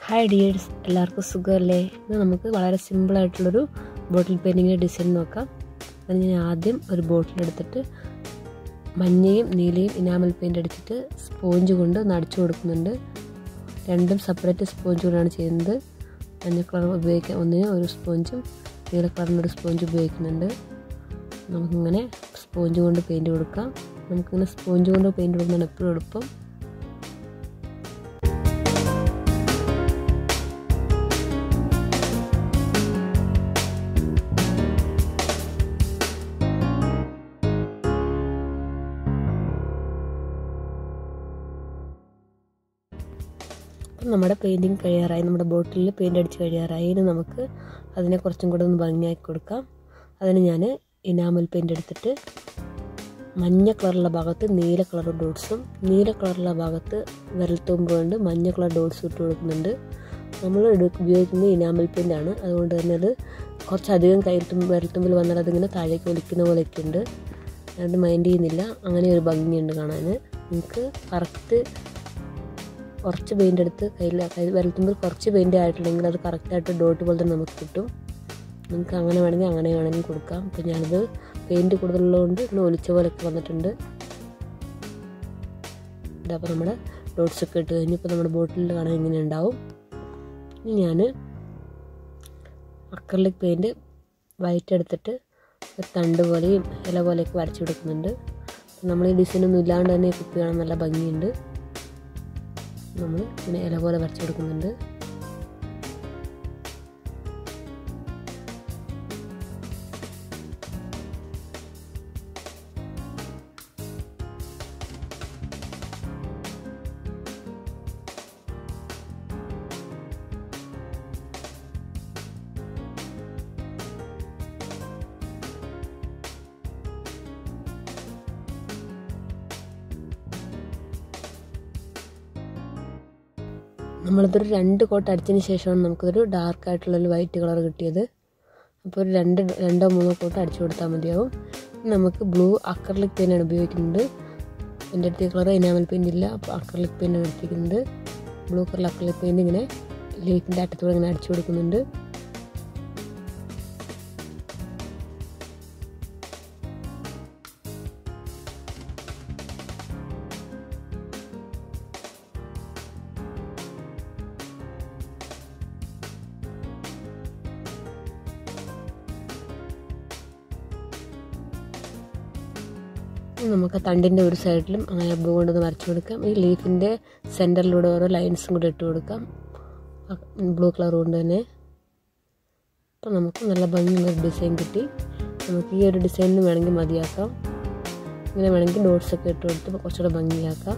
hi dears എല്ലാവർക്കും സുഖമല്ലേ ഇന്ന് നമുക്ക് വളരെ സിമ്പിളായിട്ടുള്ളൊരു ബോട്ടിൽ പെയിൻറ്റിങ്ങിൻ്റെ ഡിസൈൻ നോക്കാം അതിന് ഞാൻ ആദ്യം ഒരു ബോട്ടിൽ എടുത്തിട്ട് മഞ്ഞയും നീലയും ഇനാമൽ പെയിൻ്റ് അടിച്ചിട്ട് സ്പോഞ്ച് കൊണ്ട് ഒന്ന് അടിച്ചു കൊടുക്കുന്നുണ്ട് രണ്ടും സെപ്പറേറ്റ് സ്പോഞ്ച് കൊണ്ടാണ് ചെയ്യുന്നത് മഞ്ഞ കളർ ഉപയോഗിക്കാൻ ഒന്നിന് ഒരു സ്പോഞ്ചും നീല കളറിന് ഒരു സ്പോഞ്ച് ഉപയോഗിക്കുന്നുണ്ട് നമുക്കിങ്ങനെ സ്പോഞ്ച് കൊണ്ട് പെയിൻറ്റ് കൊടുക്കാം നമുക്കിങ്ങനെ സ്പോഞ്ച് കൊണ്ട് പെയിൻറ്റ് കൊടുക്കുന്നതാണ് എപ്പോഴും എളുപ്പം അപ്പം നമ്മുടെ പെയിൻറ്റിങ് കഴിയാറായി നമ്മുടെ ബോട്ടിലിൽ പെയിൻ്റ് അടിച്ച് കഴിയാറായി ഇനി നമുക്ക് അതിനെ കുറച്ചും കൂടെ ഒന്ന് ഭംഗിയാക്കി കൊടുക്കാം അതിന് ഞാൻ ഇനാമൽ പെയിൻ്റ് എടുത്തിട്ട് മഞ്ഞ കളറുള്ള ഭാഗത്ത് നീല കളർ ഡോട്ട്സും നീല കളറുള്ള ഭാഗത്ത് വിരൽത്തുമ്പ് കൊണ്ട് മഞ്ഞ കളർ ഡോട്ട്സും ഇട്ട് കൊടുക്കുന്നുണ്ട് നമ്മൾ ഉപയോഗിക്കുന്നത് ഇനാമൽ പെയിൻ്റ് ആണ് അതുകൊണ്ട് തന്നെ അത് കുറച്ചധികം കയ്യിൽ വിരൽത്തുമ്പിൽ വന്നാൽ അതിങ്ങനെ താഴേക്ക് ഒലിക്കുന്ന പോലെയൊക്കെ ഉണ്ട് അത് മൈൻഡ് ചെയ്യുന്നില്ല അങ്ങനെ ഒരു ഭംഗിയുണ്ട് കാണാൻ നിങ്ങൾക്ക് കറക്റ്റ് കുറച്ച് പെയിൻ്റ് എടുത്ത് കയ്യിൽ കൈ വിരൽത്തുമ്പിൽ കുറച്ച് പെയിൻ്റ് ആയിട്ടുണ്ടെങ്കിൽ അത് കറക്റ്റായിട്ട് ഡോട്ട് പോലെ തന്നെ നമുക്ക് കിട്ടും നിങ്ങൾക്ക് അങ്ങനെ വേണമെങ്കിൽ അങ്ങനെ വേണമെങ്കിൽ കൊടുക്കാം അപ്പോൾ ഞാനിത് പെയിൻറ്റ് കൂടുതലുള്ളതുകൊണ്ട് ഇങ്ങനെ ഒലിച്ച പോലെയൊക്കെ വന്നിട്ടുണ്ട് ഇതപ്പോൾ നമ്മുടെ ഡോട്ട്സ് ഒക്കെ ഇട്ട് കഴിഞ്ഞപ്പോൾ നമ്മുടെ ബോട്ടിൽ കാണാൻ ഇങ്ങനെ ഉണ്ടാവും ഇനി ഞാൻ അക്രലിക് പെയിൻറ്റ് വൈറ്റ് എടുത്തിട്ട് തണ്ട് പോലെയും ഇല പോലെയൊക്കെ വരച്ചു കൊടുക്കുന്നുണ്ട് നമ്മൾ ഈ ഡിസൈനൊന്നും ഇല്ലാണ്ട് തന്നെ കുപ്പി കാണാൻ നല്ല ഭംഗിയുണ്ട് നമ്മൾ ഇങ്ങനെ ഇല പോലെ വരച്ചു കൊടുക്കുന്നുണ്ട് നമ്മളിതൊരു രണ്ട് കോട്ട് അടിച്ചതിന് ശേഷമാണ് നമുക്കിതൊരു ഡാർക്ക് ആയിട്ടുള്ളൊരു വൈറ്റ് കളർ കിട്ടിയത് അപ്പോൾ ഒരു രണ്ട് രണ്ടോ മൂന്നോ കോട്ട് അടിച്ചു കൊടുത്താൽ മതിയാവും നമുക്ക് ബ്ലൂ അക്രലിക് പെയിൻ്റാണ് ഉപയോഗിക്കുന്നത് എൻ്റെ അടുത്ത് കളർ ഇനാമൽ പെയിൻ്റ് ഇല്ല അപ്പോൾ അക്രലിക് പെയിൻ്റാണ് എടുത്തിരിക്കുന്നത് ബ്ലൂ കളർ അക്രലിക് പെയിൻറ്റ് ഇങ്ങനെ ലീഫിൻ്റെ അറ്റത്തൂടെ ഇങ്ങനെ അടിച്ചു കൊടുക്കുന്നുണ്ട് നമുക്ക് തണ്ടിൻ്റെ ഒരു സൈഡിലും അങ്ങനെ ബ്ലൂ കൊണ്ടൊന്ന് വരച്ചു കൊടുക്കാം ഈ ലീഫിൻ്റെ സെൻറ്ററിലൂടെ ഓരോ ലൈൻസും കൂടെ ഇട്ട് കൊടുക്കാം ബ്ലൂ കളർ കൊണ്ട് തന്നെ അപ്പം നമുക്ക് നല്ല ഭംഗിയുള്ള ഡിസൈൻ കിട്ടി നമുക്ക് ഈ ഒരു ഡിസൈനിന് വേണമെങ്കിൽ മതിയാക്കാം ഇങ്ങനെ വേണമെങ്കിൽ ഡോട്ട്സ് ഒക്കെ ഇട്ട് കൊടുത്ത് കുറച്ചുകൂടെ ഭംഗിയാക്കാം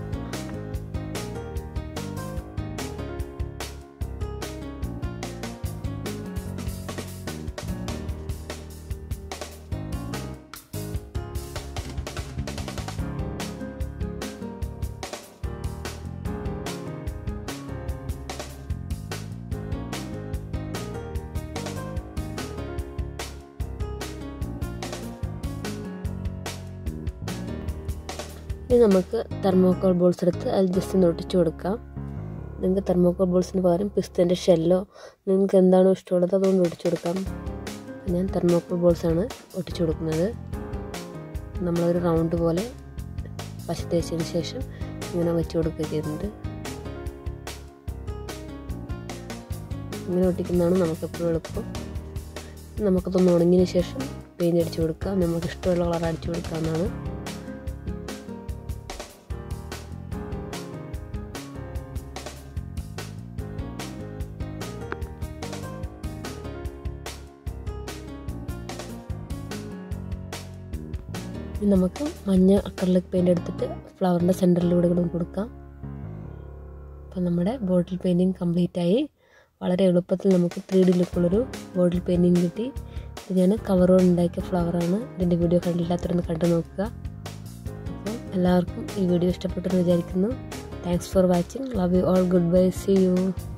ഇനി നമുക്ക് തെർമോക്കോൾ ബോൾസ് എടുത്ത് അത് ജസ്റ്റ് ഒന്ന് ഒട്ടിച്ചു കൊടുക്കാം നിങ്ങൾക്ക് തെർമോക്കോൾ ബോൾസിന് പകരം പിസ്തൻ്റെ ഷെല്ലോ നിങ്ങൾക്ക് എന്താണോ ഇഷ്ടമുള്ളത് അതുകൊണ്ട് ഒട്ടിച്ചു കൊടുക്കാം ഞാൻ തെർമോക്കോൾ ബോൾസാണ് ഒട്ടിച്ചു കൊടുക്കുന്നത് നമ്മളൊരു റൗണ്ട് പോലെ പശ തേച്ചതിന് ശേഷം ഇങ്ങനെ വെച്ച് കൊടുക്കുക ചെയ്യുന്നുണ്ട് ഇങ്ങനെ ഒട്ടിക്കുന്നതാണ് നമുക്കെപ്പോഴും എളുപ്പം നമുക്കതൊന്ന് ഉണങ്ങിയതിന് ശേഷം പെയിൻ്റ് അടിച്ചു കൊടുക്കാം നമുക്ക് ഇഷ്ടമുള്ള കളർ അടിച്ചു കൊടുക്കാവുന്നതാണ് ഇനി നമുക്ക് മഞ്ഞ അക്രലിക് പെയിൻ്റ് എടുത്തിട്ട് ഫ്ലവറിൻ്റെ സെൻറ്ററിലൂടെ കൂടെ കൊടുക്കാം അപ്പം നമ്മുടെ ബോട്ടിൽ പെയിൻറ്റിങ് കംപ്ലീറ്റ് ആയി വളരെ എളുപ്പത്തിൽ നമുക്ക് ത്രീ ഡി ലുക്കുള്ളൊരു ബോട്ടിൽ പെയിൻറ്റിങ് കിട്ടി ഇത് ഞാൻ കവറോട് ഉണ്ടാക്കിയ ഫ്ലവറാണ് ഇതിൻ്റെ വീഡിയോ കണ്ടില്ലാത്തവരൊന്ന് കണ്ടു നോക്കുക അപ്പം എല്ലാവർക്കും ഈ വീഡിയോ ഇഷ്ടപ്പെട്ടെന്ന് വിചാരിക്കുന്നു thanks for watching love you all goodbye see U